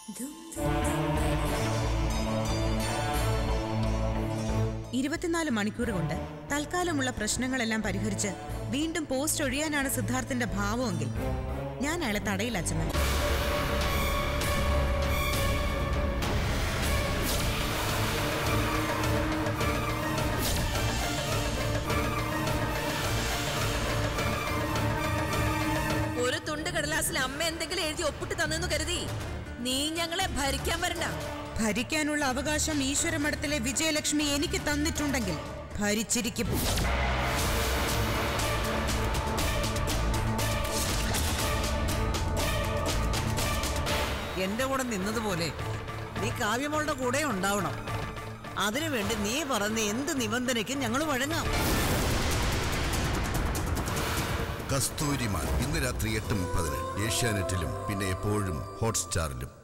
ഇരുപത്തിനാല് മണിക്കൂർ കൊണ്ട് തൽക്കാലമുള്ള പ്രശ്നങ്ങളെല്ലാം പരിഹരിച്ച് വീണ്ടും പോസ്റ്റ് ഒഴിയാനാണ് സിദ്ധാർത്ഥന്റെ ഭാവമെങ്കിൽ ഞാൻ അയാളെ തടയില്ല അച്ഛമ്മ ഒരു തുണ്ട് കടലാസിൽ അമ്മ എന്തെങ്കിലും എഴുതി ഒപ്പിട്ട് തന്നെന്ന് കരുതി നീ ഞങ്ങളെ ഭരിക്കാൻ വരണ്ട ഭരിക്കാനുള്ള അവകാശം ഈശ്വരമഠത്തിലെ വിജയലക്ഷ്മി എനിക്ക് തന്നിട്ടുണ്ടെങ്കിൽ ഭരിച്ചിരിക്കും എന്റെ കൂടെ നിന്നതുപോലെ നീ കാവ്യമോളുടെ കൂടെ ഉണ്ടാവണം അതിനുവേണ്ടി നീ പറഞ്ഞ എന്ത് നിബന്ധനയ്ക്കും ഞങ്ങൾ വഴങ്ങാം കസ്തൂരിമാൻ ഇന്ന് രാത്രി എട്ട് മുപ്പതിന് ഏഷ്യാനെറ്റിലും പിന്നെ എപ്പോഴും ഹോട്ട്സ്റ്റാറിലും